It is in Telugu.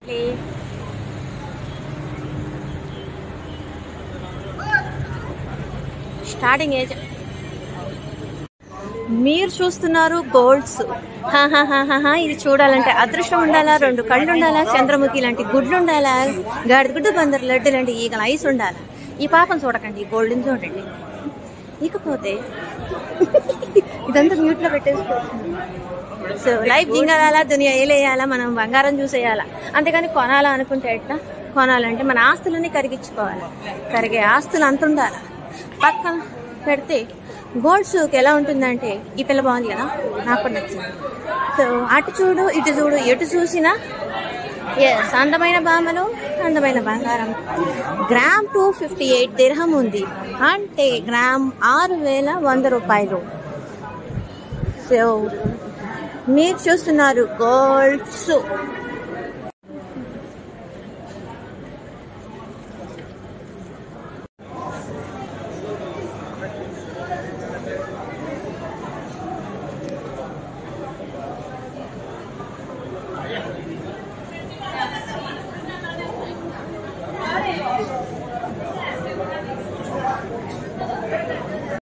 స్టార్టింగ్ ఏజ్ మీరు చూస్తున్నారు గోల్డ్స్ హాహాహాహా, ఇది చూడాలంటే అదృష్టం ఉండాలా రెండు కళ్ళు ఉండాలా చంద్రముఖి లాంటి గుడ్లు ఉండాలా గాడిద గుడ్డు బందరు లడ్డు లాంటి ఈగల ఐస్ ఉండాలా ఈ పాపం చూడకండి ఈ గోల్డ్ని చూడండి ఇకపోతే ఇదంతా మ్యూట్ లో పెట్టేసుకోవచ్చు సో లైఫ్ జింగాలా దునియా ఏలేయాలా మనం బంగారం చూసేయాలా అంతేగాని కొనాలా అనుకుంటే ఎట్లా కొనాలంటే మన ఆస్తులన్నీ కరిగించుకోవాలి కరిగే ఆస్తులు అంత ఉండాలి పక్కన పెడితే గోల్డ్ సూక్ ఎలా ఉంటుందంటే ఈ పిల్ల బాగుంది కదా నాకు కూడా నచ్చింది సో అటు చూడు ఇటు చూడు ఎటు చూసినా ఎస్ అందమైన బామలు అందమైన బంగారం gram two fifty eight dirham ఉంది అంటే గ్రామ్ ఆరు వేల వంద రూపాయలు సో మీరు చూస్తున్నారు గోల్డ్స్